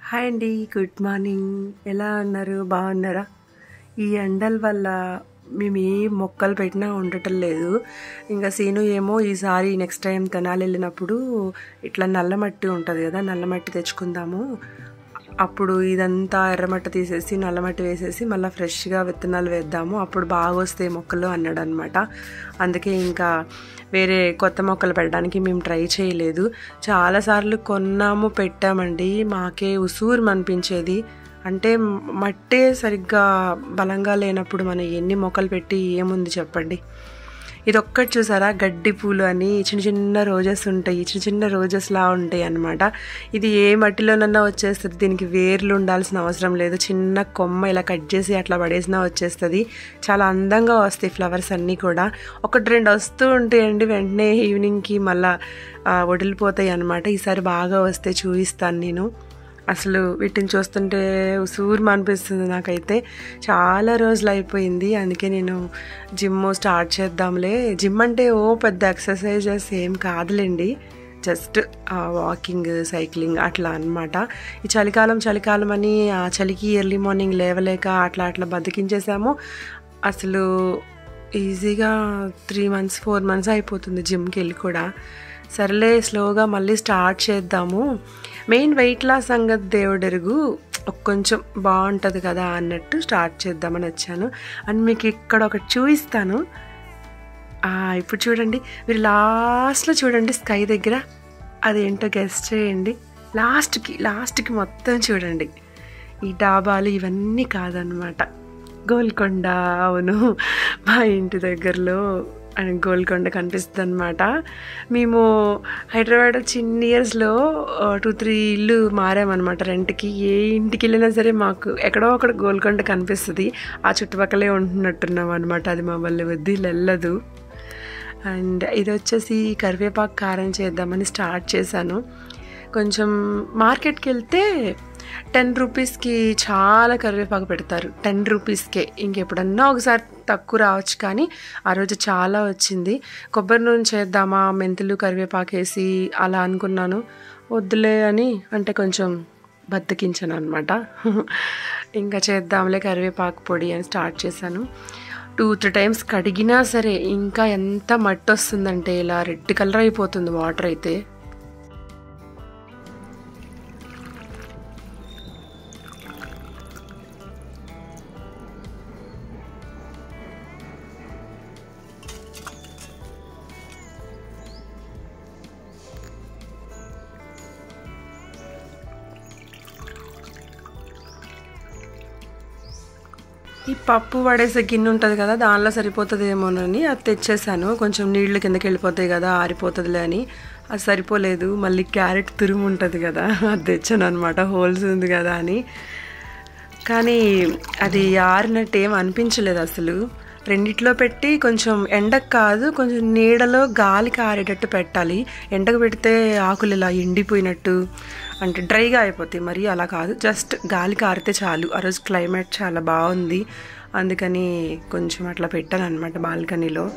hi అండి good morning ఎలా ఉన్నారు బాగున్నారా ఈ ఎండల వల్ల మేము ఏ మొక్కలు పెట్టినా ఉండటం లేదు ఇంకా సీను ఏమో ఈసారి నెక్స్ట్ టైం తెనాలి వెళ్ళినప్పుడు ఇట్లా నల్లమట్టి ఉంటుంది కదా నల్లమట్టి తెచ్చుకుందాము అప్పుడు ఇదంతా ఎర్రమట్టి తీసేసి నల్లమట్టి వేసేసి మళ్ళీ ఫ్రెష్గా విత్తనాలు వేద్దాము అప్పుడు బాగా వస్తాయి మొక్కలు అన్నాడు అనమాట అందుకే ఇంకా వేరే కొత్త మొక్కలు పెట్టడానికి మేము ట్రై చేయలేదు చాలాసార్లు కొన్నాము పెట్టామండి మాకే ఉసూరు అనిపించేది అంటే మట్టే సరిగ్గా బలంగా లేనప్పుడు మనం ఎన్ని మొక్కలు పెట్టి ఏముంది చెప్పండి ఇది ఒక్కటి చూసారా గడ్డి పూలు అని చిన్న చిన్న రోజెస్ ఉంటాయి చిన్న చిన్న రోజెస్లా ఉంటాయి అన్నమాట ఇది ఏ మట్టిలోనన్నా వచ్చేస్తుంది దీనికి వేర్లు ఉండాల్సిన అవసరం లేదు చిన్న కొమ్మ ఇలా కట్ చేసి అట్లా పడేసినా వచ్చేస్తుంది చాలా అందంగా వస్తాయి ఫ్లవర్స్ అన్నీ కూడా ఒకటి రెండు వస్తూ ఉంటాయండి వెంటనే ఈవినింగ్కి మళ్ళా వడిలిపోతాయి అనమాట ఈసారి బాగా వస్తే చూపిస్తాను నేను అసలు వీటిని చూస్తుంటే ఉసూరు అనిపిస్తుంది నాకైతే చాలా రోజులు అయిపోయింది అందుకే నేను జిమ్ స్టార్ట్ చేద్దాంలే జిమ్ అంటే ఓ పెద్ద ఎక్సర్సైజెస్ ఏం కాదులేండి జస్ట్ వాకింగ్ సైక్లింగ్ అట్లా అనమాట ఈ చలికాలం చలికాలం అని ఆ చలికి ఎర్లీ మార్నింగ్ లేవలేక అట్లా అట్లా బతికించేసాము అసలు ఈజీగా త్రీ మంత్స్ ఫోర్ మంత్స్ అయిపోతుంది జిమ్కి వెళ్ళి కూడా సర్లే స్లోగా మళ్ళీ స్టార్ట్ చేద్దాము మెయిన్ వెయిట్ లాస్ సంగతి దేవుడెరుగు కొంచెం బాగుంటుంది కదా అన్నట్టు స్టార్ట్ చేద్దామని వచ్చాను అండ్ మీకు ఇక్కడ ఒకటి చూపిస్తాను ఇప్పుడు చూడండి మీరు లాస్ట్లో చూడండి స్కై దగ్గర అదేంటో గెస్ట్ చేయండి లాస్ట్కి లాస్ట్కి మొత్తం చూడండి ఈ డాబాలు ఇవన్నీ కాదనమాట గోల్కొండ అవును మా ఇంటి దగ్గరలో గోల్కొండ కనిపిస్తుంది అనమాట మేము హైదరాబాద్ చిన్న ఇయర్స్లో టూ త్రీ ఇల్లు మారామన్నమాట రెంట్కి ఏ ఇంటికి వెళ్ళినా సరే మాకు ఎక్కడో అక్కడ గోల్కొండ కనిపిస్తుంది ఆ చుట్టుపక్కలే ఉంటున్నట్టున్నాం అనమాట అది మమ్మల్ని వద్ది వెళ్ళదు అండ్ ఇది వచ్చేసి కరివేపాకు కారం చేద్దామని స్టార్ట్ చేశాను కొంచెం మార్కెట్కి వెళ్తే టెన్ రూపీస్కి చాలా కరివేపాకు పెడతారు టెన్ రూపీస్కే ఇంకెప్పుడన్నా ఒకసారి తక్కువ రావచ్చు కానీ ఆ రోజు చాలా వచ్చింది కొబ్బరి నూనె చేద్దామా మెంతులు కరివేపాకు వేసి అలా అనుకున్నాను వద్దులే అని అంటే కొంచెం బద్దకించాను అనమాట ఇంకా చేద్దాంలే కరివేపాకు పొడి అని స్టార్ట్ చేశాను టూ త్రీ టైమ్స్ కడిగినా సరే ఇంకా ఎంత మట్టి వస్తుందంటే ఇలా రెడ్ కలర్ అయిపోతుంది వాటర్ అయితే ఈ పప్పు పడేసే గిన్నె ఉంటుంది కదా దానిలో సరిపోతుందేమోనని అది తెచ్చేసాను కొంచెం నీళ్లు కిందకి వెళ్ళిపోతాయి కదా ఆరిపోతుందిలే అని అది సరిపోలేదు మళ్ళీ క్యారెట్ తురుము ఉంటుంది కదా అది తెచ్చాను అనమాట హోల్స్ ఉంది కదా అని కానీ అది ఆరినట్టు ఏం అనిపించలేదు అసలు రెండిట్లో పెట్టి కొంచెం ఎండకు కాదు కొంచెం నీడలో గాలికి ఆరేటట్టు పెట్టాలి ఎండకు పెడితే ఆకులు ఇలా ఎండిపోయినట్టు అంటే డ్రైగా అయిపోతాయి మరి అలా కాదు జస్ట్ గాలికి ఆరితే చాలు ఆ రోజు క్లైమేట్ చాలా బాగుంది అందుకని కొంచెం అట్లా పెట్టాను అనమాట బాల్కనీలో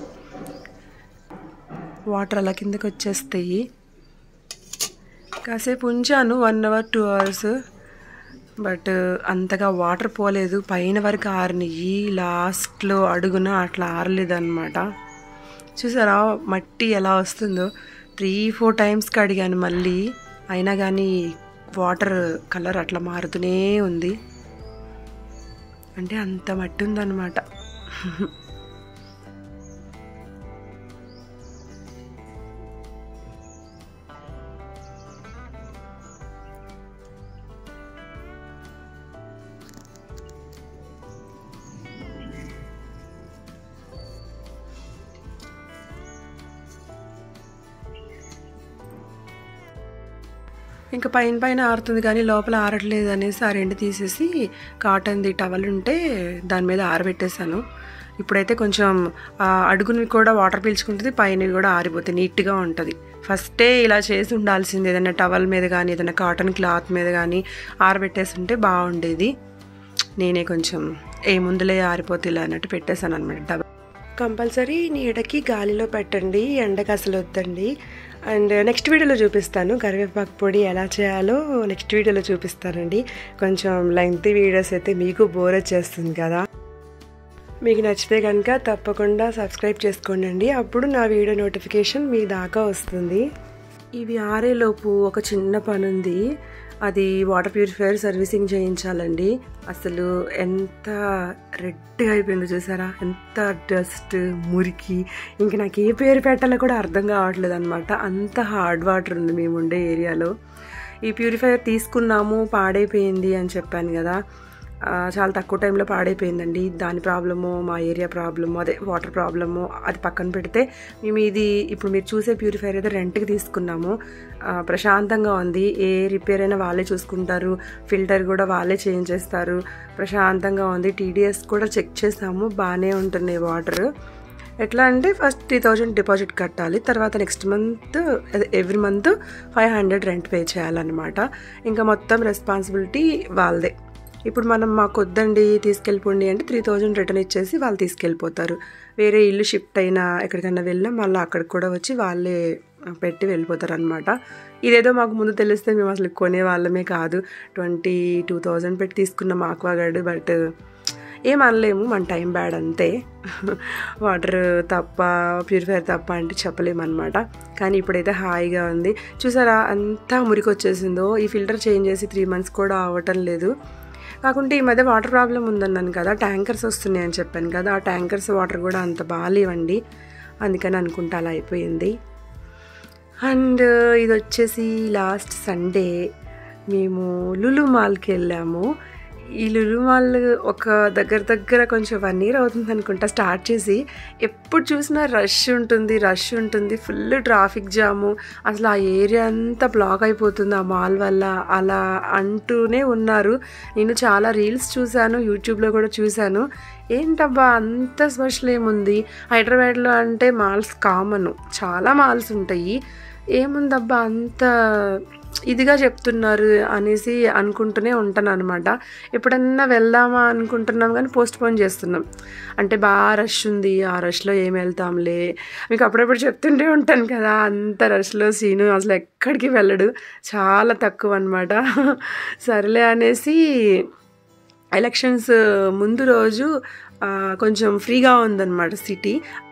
వాటర్ అలా కిందకి వచ్చేస్తాయి కాసేపు ఉంచాను one hour two hours but అంతగా వాటర్ పోలేదు పైన వరకు ఆరినవి లాస్ట్లో అడుగున అట్లా ఆరలేదు అనమాట చూసారా మట్టి ఎలా వస్తుందో త్రీ ఫోర్ టైమ్స్ కడిగాను మళ్ళీ అయినా కానీ వాటర్ కలర్ అట్లా మారుతూనే ఉంది అంటే అంత మట్టి ఉందన్నమాట ఇంకా పైన పైన ఆరుతుంది కానీ లోపల ఆరట్లేదు అనేసి ఆ రెండు తీసేసి కాటన్ది టవల్ ఉంటే దాని మీద ఆరబెట్టేశాను ఇప్పుడైతే కొంచెం అడుగుని కూడా వాటర్ పీల్చుకుంటుంది పైన కూడా ఆరిపోతాయి నీట్గా ఉంటుంది ఫస్టే ఇలా చేసి ఉండాల్సింది ఏదైనా టవల్ మీద కానీ ఏదైనా కాటన్ క్లాత్ మీద కానీ ఆరబెట్టేసి ఉంటే బాగుండేది నేనే కొంచెం ఏ ముందులే ఆరిపోతే ఇలా అన్నట్టు పెట్టేశాను అనమాట టవల్ కంపల్సరీ నీడకి గాలిలో పెట్టండి ఎండకి అసలు వద్దండి అండ్ నెక్స్ట్ వీడియోలో చూపిస్తాను కరివేపాకు పొడి ఎలా చేయాలో నెక్స్ట్ వీడియోలో చూపిస్తానండి కొంచెం లెంగ్తీ వీడియోస్ అయితే మీకు బోర్ వచ్చేస్తుంది కదా మీకు నచ్చితే కనుక తప్పకుండా సబ్స్క్రైబ్ చేసుకోండి అప్పుడు నా వీడియో నోటిఫికేషన్ మీ దాకా వస్తుంది ఇవి ఆరేలోపు ఒక చిన్న పని ఉంది అది వాటర్ ప్యూరిఫైయర్ సర్వీసింగ్ చేయించాలండి అసలు ఎంత రెడ్గా అయిపోయిందో చూసారా ఎంత డస్ట్ మురికి ఇంక నాకు ఏ పేరు పెట్టాలో కూడా అర్థం కావట్లేదు అనమాట అంత హార్డ్ వాటర్ ఉంది మేము ఉండే ఏరియాలో ఈ ప్యూరిఫైయర్ తీసుకున్నాము పాడైపోయింది అని చెప్పాను కదా చాలా తక్కువ టైంలో పాడైపోయిందండి దాని ప్రాబ్లము మా ఏరియా ప్రాబ్లము అదే వాటర్ ప్రాబ్లము అది పక్కన పెడితే మేము ఇది ఇప్పుడు మీరు చూసే ప్యూరిఫైర్ అయితే రెంట్కి తీసుకున్నాము ప్రశాంతంగా ఉంది ఏ రిపేర్ అయినా వాళ్ళే చూసుకుంటారు ఫిల్టర్ కూడా వాళ్ళే చేంజ్ చేస్తారు ప్రశాంతంగా ఉంది టీడీఎస్ కూడా చెక్ చేసాము బాగానే ఉంటున్నాయి వాటర్ ఎట్లా అంటే ఫస్ట్ త్రీ థౌజండ్ డిపాజిట్ కట్టాలి తర్వాత next month every month five hundred rent pay చేయాలన్నమాట ఇంకా మొత్తం రెస్పాన్సిబిలిటీ వాళ్ళదే ఇప్పుడు మనం మాకు వద్దండి తీసుకెళ్ళిపోండి అంటే త్రీ థౌజండ్ రిటర్న్ ఇచ్చేసి వాళ్ళు తీసుకెళ్ళిపోతారు వేరే ఇల్లు షిఫ్ట్ అయినా ఎక్కడికైనా వెళ్ళినా మళ్ళీ అక్కడికి కూడా వచ్చి వాళ్ళే పెట్టి వెళ్ళిపోతారు అనమాట ఇదేదో మాకు ముందు తెలిస్తే మేము అసలు కొనే వాళ్ళమే కాదు ట్వంటీ టూ థౌజండ్ పెట్టి తీసుకున్నాం ఆక్వాగార్డ్ బట్ ఏం అనలేము మన టైం బ్యాడ్ అంతే వాటర్ తప్ప ప్యూరిఫైర్ తప్ప అంటే చెప్పలేమన్నమాట కానీ ఇప్పుడైతే హాయిగా ఉంది చూసారా అంతా మురికి వచ్చేసిందో ఈ ఫిల్టర్ చేంజ్ చేసి త్రీ మంత్స్ కూడా అవ్వటం లేదు కాకుంటే ఈ మధ్య వాటర్ ప్రాబ్లం ఉందన్నాను కదా ట్యాంకర్స్ వస్తున్నాయి అని చెప్పాను కదా ఆ ట్యాంకర్స్ వాటర్ కూడా అంత బాగాలేవండి అందుకని అనుకుంటా అలా అయిపోయింది అండ్ ఇది వచ్చేసి లాస్ట్ సండే మేము లులు మాల్కి వెళ్ళాము ఈ లులు మాల్ ఒక దగ్గర దగ్గర కొంచెం వన్ ఇయర్ అవుతుంది అనుకుంటా స్టార్ట్ చేసి ఎప్పుడు చూసినా రష్ ఉంటుంది రష్ ఉంటుంది ఫుల్ ట్రాఫిక్ జాము అసలు ఆ ఏరియా అంతా బ్లాక్ అయిపోతుంది ఆ మాల్ వల్ల అలా అంటూనే ఉన్నారు నేను చాలా రీల్స్ చూశాను యూట్యూబ్లో కూడా చూశాను ఏంటబ్బా అంత స్పెషల్ ఏముంది హైదరాబాద్లో అంటే మాల్స్ కామన్ చాలా మాల్స్ ఉంటాయి ఏముందబ్బా అంత ఇదిగా చెప్తున్నారు అనేసి అనుకుంటూనే ఉంటాను అనమాట ఎప్పుడన్నా వెళ్దామా అనుకుంటున్నాం కానీ పోస్ట్ పోన్ చేస్తున్నాం అంటే బాగా రష్ ఉంది ఆ రష్లో ఏం వెళ్తాంలే మీకు అప్పుడప్పుడు చెప్తుంటే ఉంటాను కదా అంత రష్లో సీను అసలు ఎక్కడికి వెళ్ళడు చాలా తక్కువ అనమాట సరేలే అనేసి ఎలక్షన్స్ ముందు రోజు కొంచెం ఫ్రీగా ఉందన్నమాట సిటీ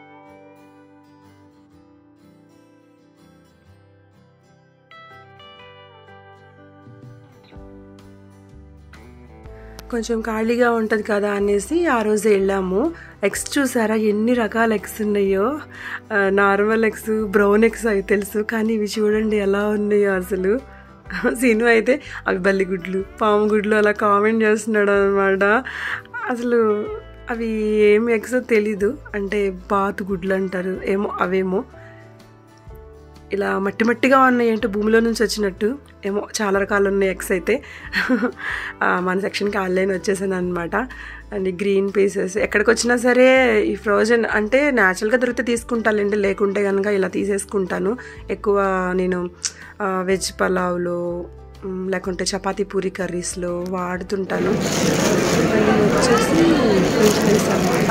కొంచెం ఖాళీగా ఉంటుంది కదా అనేసి ఆ రోజు వెళ్ళాము ఎగ్స్ చూసారా ఎన్ని రకాల ఎగ్స్ ఉన్నాయో నార్మల్ ఎగ్స్ బ్రౌన్ ఎగ్స్ అవి తెలుసు కానీ ఇవి చూడండి ఎలా ఉన్నాయో అసలు సీను అయితే అవి బల్లిగుడ్లు పాము గుడ్లు అలా కామెంట్ చేస్తున్నాడు అనమాట అసలు అవి ఏం ఎగ్స్ తెలీదు అంటే బాతు గుడ్లు అంటారు ఏమో అవేమో ఇలా మట్టి మట్టిగా ఉన్నాయి అంటే భూమిలో నుంచి వచ్చినట్టు ఏమో చాలా రకాలు ఉన్నాయి ఎగ్స్ అయితే మన సెక్షన్కి ఆన్లైన్ వచ్చేసాను అనమాట అండ్ గ్రీన్ పీసెస్ ఎక్కడికి వచ్చినా సరే ఈ ఫ్రోజన్ అంటే న్యాచురల్గా దొరికితే తీసుకుంటానండి లేకుంటే కనుక ఇలా తీసేసుకుంటాను ఎక్కువ నేను వెజ్ పలావ్లో లేకుంటే చపాతీ పూరి కర్రీస్లో వాడుతుంటాను వచ్చేసి వెజిటేబుల్స్ అనమాట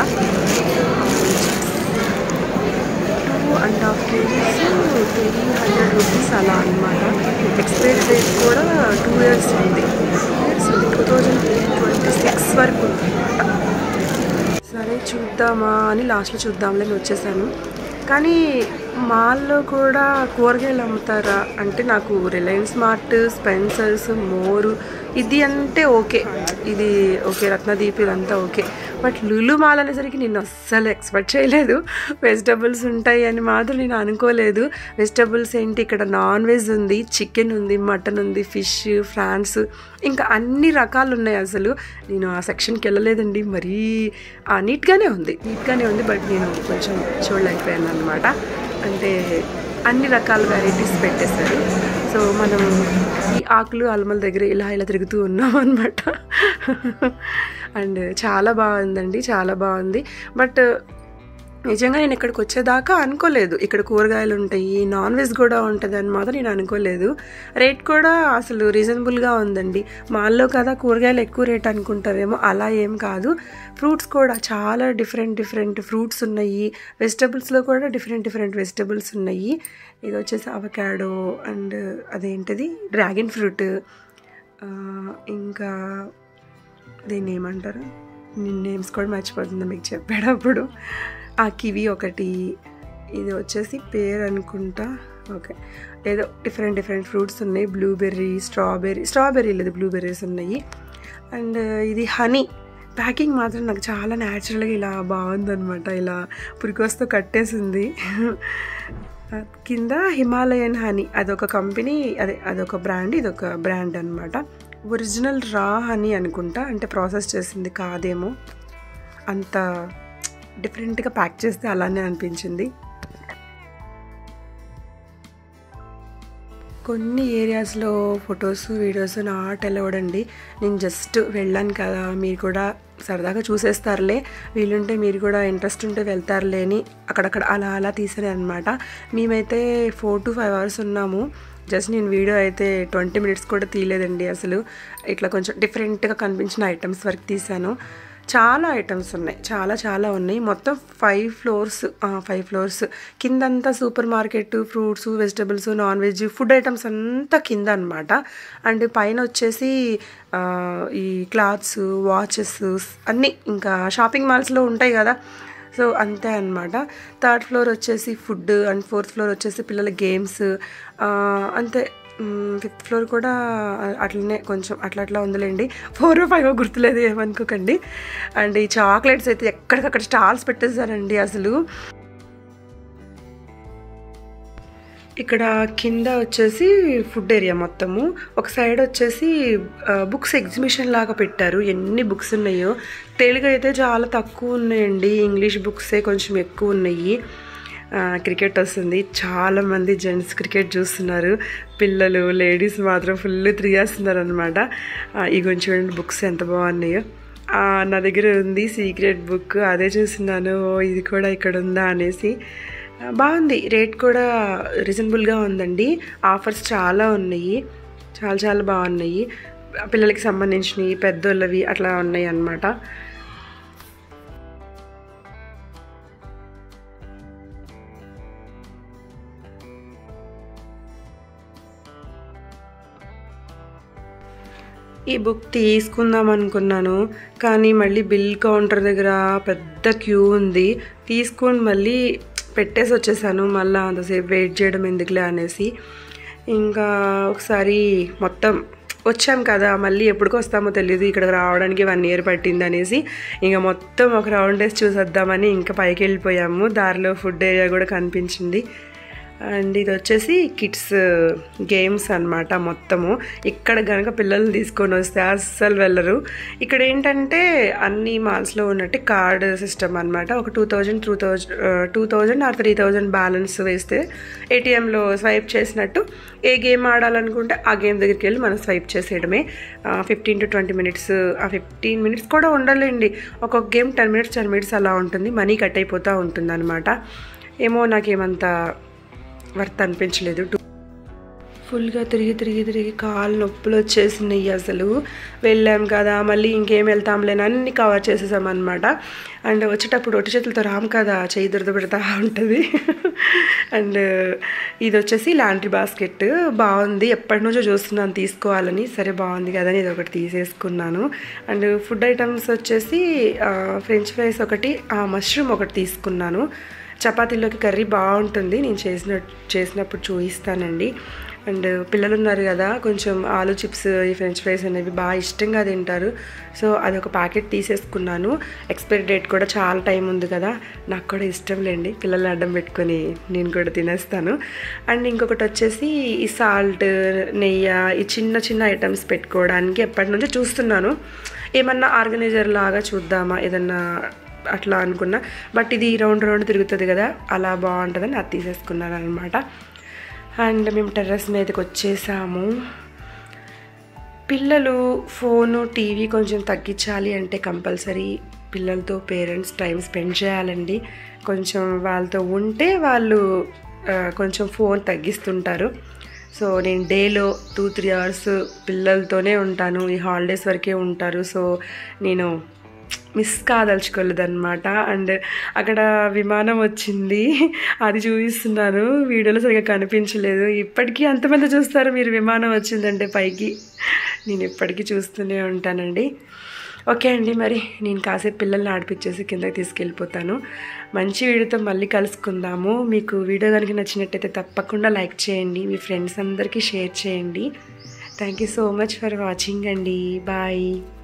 two and half kgs three hundred rupees అలా అనమాట ఎక్స్పైరీ డేట్ కూడా టూ ఇయర్స్ ఉంది ఇయర్స్ ఉంది టూ థౌజండ్ ట్వంటీ సిక్స్ వరకు ఉంది సరే చూద్దామా అని లాస్ట్లో చూద్దాంలే వచ్చేసాను కానీ మాల్లో కూడా కూరగాయలు అమ్ముతారా అంటే నాకు రిలయన్స్ మార్ట్ స్పెన్సర్స్ మోరు ఇది అంటే ఓకే ఇది ఓకే రత్నదీప్ ఇదంతా ఓకే బట్ లులు మాల్ అనేసరికి నేను అస్సలు ఎక్స్పెక్ట్ చేయలేదు వెజిటబుల్స్ ఉంటాయి అని మాత్రం నేను అనుకోలేదు వెజిటబుల్స్ ఏంటి ఇక్కడ నాన్ వెజ్ ఉంది చికెన్ ఉంది మటన్ ఉంది ఫిష్ ఫ్రాన్స్ ఇంకా అన్ని రకాలు ఉన్నాయి అసలు నేను ఆ సెక్షన్కి వెళ్ళలేదండి మరీ నీట్గానే ఉంది నీట్గానే ఉంది బట్ నేను కొంచెం చూడలేకపోయాను అనమాట అంటే అన్ని రకాల వెరైటీస్ పెట్టేశారు సో మనం ఈ ఆకులు అలమల దగ్గర ఇలా ఇలా తిరుగుతూ ఉన్నాం అనమాట అండ్ చాలా బాగుందండి చాలా బాగుంది బట్ నిజంగా నేను ఇక్కడికి వచ్చేదాకా అనుకోలేదు ఇక్కడ కూరగాయలు ఉంటాయి నాన్ వెజ్ కూడా ఉంటుంది అని మాత్రం నేను అనుకోలేదు రేట్ కూడా అసలు రీజనబుల్గా ఉందండి మాల్లో కదా కూరగాయలు ఎక్కువ రేట్ అనుకుంటారేమో అలా ఏం కాదు ఫ్రూట్స్ కూడా చాలా డిఫరెంట్ డిఫరెంట్ ఫ్రూట్స్ ఉన్నాయి వెజిటబుల్స్లో కూడా డిఫరెంట్ డిఫరెంట్ వెజిటబుల్స్ ఉన్నాయి ఇది వచ్చేసి అవకాడో అండ్ అదేంటిది డ్రాగన్ ఫ్రూట్ ఇంకా దీన్ని ఏమంటారు నేను నేమ్స్ కూడా మర్చిపోతుంది మీకు చెప్పేటప్పుడు ఆ కివి ఒకటి ఇది వచ్చేసి పేరు అనుకుంటా ఓకే ఏదో డిఫరెంట్ డిఫరెంట్ ఫ్రూట్స్ ఉన్నాయి బ్లూబెర్రీ స్ట్రాబెర్రీ స్ట్రాబెర్రీ లేదు బ్లూబెర్రీస్ ఉన్నాయి అండ్ ఇది హనీ ప్యాకింగ్ మాత్రం నాకు చాలా న్యాచురల్గా ఇలా బాగుందనమాట ఇలా పురికొస్తూ కట్టేసింది కింద హిమాలయన్ హనీ అదొక కంపెనీ అదే అదొక బ్రాండ్ ఇదొక బ్రాండ్ అనమాట ఒరిజినల్ రా హనీ అనుకుంటా అంటే ప్రాసెస్ చేసింది కాదేమో అంత డిఫరెంట్గా ప్యాక్ చేస్తే అలానే అనిపించింది కొన్ని ఏరియాస్లో ఫొటోస్ వీడియోస్ నాట్ అలౌడ్ అండి నేను జస్ట్ వెళ్ళాను కదా మీరు కూడా సరదాగా చూసేస్తారులే వీలుంటే మీరు కూడా ఇంట్రెస్ట్ ఉంటే వెళ్తారులే అని అక్కడక్కడ అలా అలా తీసాను అనమాట మేమైతే ఫోర్ టు ఫైవ్ అవర్స్ ఉన్నాము జస్ట్ నేను వీడియో అయితే ట్వంటీ మినిట్స్ కూడా తీయలేదండి అసలు ఇట్లా కొంచెం డిఫరెంట్గా కనిపించిన ఐటమ్స్ వరకు తీసాను చాలా ఐటమ్స్ ఉన్నాయి చాలా చాలా ఉన్నాయి మొత్తం ఫైవ్ ఫ్లోర్స్ ఫైవ్ ఫ్లోర్స్ కిందంతా super market fruits vegetables non veg food items అంతా కింద అనమాట అండ్ పైన వచ్చేసి ఈ క్లాత్స్ వాచెస్ అన్నీ ఇంకా షాపింగ్ మాల్స్లో ఉంటాయి కదా సో అంతే అనమాట థర్డ్ ఫ్లోర్ వచ్చేసి ఫుడ్ అండ్ ఫోర్త్ ఫ్లోర్ వచ్చేసి పిల్లల గేమ్స్ అంతే ఫిఫ్త్ ఫ్లోర్ కూడా అట్లనే కొంచెం అట్లా అట్లా ఉందిలేండి ఫోర్ ఫైవ్ గుర్తులేదు ఏమనుకోకండి అండ్ ఈ చాక్లెట్స్ అయితే ఎక్కడికక్కడ స్టాల్స్ పెట్టేశారండి అసలు ఇక్కడ కింద వచ్చేసి ఫుడ్ ఏరియా మొత్తము ఒక సైడ్ వచ్చేసి బుక్స్ ఎగ్జిబిషన్ లాగా పెట్టారు ఎన్ని బుక్స్ ఉన్నాయో తెలుగు అయితే చాలా తక్కువ ఉన్నాయండి ఇంగ్లీష్ బుక్సే కొంచెం ఎక్కువ ఉన్నాయి క్రికెట్ వస్తుంది చాలామంది జెంట్స్ క్రికెట్ చూస్తున్నారు పిల్లలు లేడీస్ మాత్రం ఫుల్ తిరిగేస్తున్నారు అనమాట ఇగో చూడండి బుక్స్ ఎంత బాగున్నాయో నా దగ్గర ఉంది సీక్రెట్ బుక్ అదే చూస్తున్నాను ఇది కూడా ఇక్కడ ఉందా అనేసి బాగుంది రేట్ కూడా రీజనబుల్గా ఉందండి ఆఫర్స్ చాలా ఉన్నాయి చాలా చాలా బాగున్నాయి పిల్లలకి సంబంధించినవి పెద్దోళ్ళవి అట్లా ఉన్నాయి అన్నమాట ఈ బుక్ తీసుకుందాం అనుకున్నాను కానీ మళ్ళీ బిల్ కౌంటర్ దగ్గర పెద్ద క్యూ ఉంది తీసుకొని మళ్ళీ పెట్టేసి వచ్చేసాను మళ్ళీ అంతసేపు వెయిట్ చేయడం ఎందుకులే అనేసి ఇంకా ఒకసారి మొత్తం వచ్చాం కదా మళ్ళీ ఎప్పటికి వస్తామో తెలియదు ఇక్కడికి రావడానికి వన్ ఇయర్ పట్టింది అనేసి ఇంకా మొత్తం ఒక రౌండ్ వేసి చూసేద్దామని ఇంకా పైకి వెళ్ళిపోయాము దారిలో ఫుడ్ ఏరియా కూడా కనిపించింది అండ్ ఇది వచ్చేసి కిడ్స్ గేమ్స్ అనమాట మొత్తము ఇక్కడ కనుక పిల్లల్ని తీసుకొని వస్తే అస్సలు వెళ్ళరు ఇక్కడ ఏంటంటే అన్ని మాల్స్లో ఉన్నట్టు కార్డ్ సిస్టమ్ అనమాట ఒక two thousand two thousand two thousand or three thousand balance వేస్తే ఏటీఎంలో స్వైప్ చేసినట్టు ఏ గేమ్ ఆడాలనుకుంటే ఆ గేమ్ దగ్గరికి వెళ్ళి మనం స్వైప్ చేసేయడమే ఫిఫ్టీన్ టు ట్వంటీ మినిట్స్ ఆ ఫిఫ్టీన్ మినిట్స్ కూడా ఉండాలండి ఒక్కొక్క game ten minutes ten minutes అలా ఉంటుంది మనీ కట్ అయిపోతూ ఉంటుంది అనమాట ఏమో నాకేమంత వర్త్ అనిపించలేదు ఫుల్గా తిరిగి తిరిగి తిరిగి కాళ్ళు నొప్పులు వచ్చేసినాయి అసలు వెళ్ళాం కదా మళ్ళీ ఇంకేం వెళ్తాంలేని అన్ని కవర్ చేసేసాం అనమాట అండ్ వచ్చేటప్పుడు ఒట్టి చేతులతో రాము కదా చేయి దురద పెడతా ఉంటుంది అండ్ ఇది వచ్చేసి లాండ్రీ బాస్కెట్ బాగుంది ఎప్పటి నుంచో చూస్తున్నాను తీసుకోవాలని సరే బాగుంది కదా అని ఇది ఒకటి తీసేసుకున్నాను అండ్ ఫుడ్ ఐటమ్స్ వచ్చేసి ఫ్రెంచ్ ఫ్రైస్ ఒకటి మష్రూమ్ ఒకటి తీసుకున్నాను చపాతీలోకి కర్రీ బాగుంటుంది నేను చేసిన చేసినప్పుడు చూపిస్తానండి అండ్ పిల్లలు ఉన్నారు కదా కొంచెం ఆలు చిప్స్ ఈ ఫ్రెంచ్ ఫ్రైస్ అనేవి బాగా ఇష్టంగా తింటారు సో అది ఒక ప్యాకెట్ తీసేసుకున్నాను ఎక్స్పైరీ డేట్ కూడా చాలా టైం ఉంది కదా నాకు కూడా ఇష్టం లేండి పిల్లల్ని అడ్డం పెట్టుకొని నేను కూడా తినేస్తాను అండ్ ఇంకొకటి వచ్చేసి ఈ సాల్ట్ నెయ్యి ఈ చిన్న చిన్న ఐటమ్స్ పెట్టుకోవడానికి ఎప్పటి నుంచో చూస్తున్నాను ఏమన్నా ఆర్గనైజర్ లాగా చూద్దామా ఏదన్నా అట్లా అనుకున్నా బట్ ఇది రౌండ్ రౌండ్ తిరుగుతుంది కదా అలా బాగుంటుందని అది తీసేసుకున్నాను అనమాట అండ్ మేము టెర్రస్ మీదకి వచ్చేసాము పిల్లలు ఫోను టీవీ కొంచెం తగ్గించాలి అంటే కంపల్సరీ పిల్లలతో పేరెంట్స్ టైం స్పెండ్ చేయాలండి కొంచెం వాళ్ళతో ఉంటే వాళ్ళు ఆ, కొంచెం ఫోన్ తగ్గిస్తుంటారు సో నేను డేలో టూ త్రీ అవర్స్ పిల్లలతోనే ఉంటాను ఈ హాలిడేస్ వరకే ఉంటారు సో నేను మిస్ కాదలుచుకోలేదన్నమాట అండ్ అక్కడ విమానం వచ్చింది అది చూపిస్తున్నాను వీడియోలో సరిగా కనిపించలేదు ఇప్పటికీ అంతమంది చూస్తారు మీరు విమానం వచ్చిందంటే పైకి నేను ఇప్పటికీ చూస్తూనే ఉంటానండి ఓకే అండి మరి నేను కాసేపు పిల్లల్ని ఆడిపించేసి కిందకి తీసుకెళ్ళిపోతాను మంచి వీడియోతో మళ్ళీ కలుసుకుందాము మీకు వీడియో కనుక నచ్చినట్టయితే తప్పకుండా లైక్ చేయండి మీ ఫ్రెండ్స్ అందరికీ షేర్ చేయండి thank you so much for watching అండి బాయ్